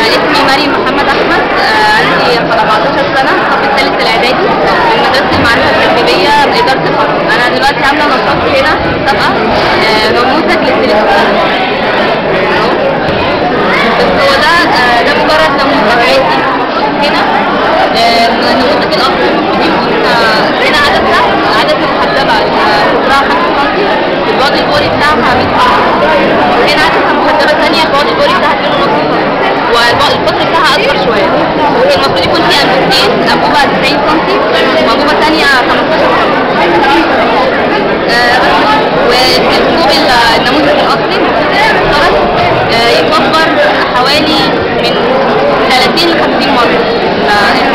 اسمي مريم محمد احمد آه، عندي 14 سنه صف الثالث الاعدادي من مدرسه المعرفه التجريبيه باداره الفصل انا دلوقتي عامله نشاط هنا مسابقه آه، نموذج للتلفزيون بس هو ده آه، ده مجرد نموذج عادي هنا آه، النموذج الاصلي المفروض يكون آه، هنا عدسه عدسه محدبه قطرها 5 سم البعد البوري بتاعها 100 سم هنا عدسه محدبه ثانيه البعد البوري بتاعها 2.5 سم والقطر بتاعها اكبر شويه المفروض يكون فيها انبوبتين انبوبه 90 سم وانبوبه ثانيه 15 سم آه، والاسلوب النموذج الاصلي المفترض آه، يكبر حوالي من 30 ل 50 مره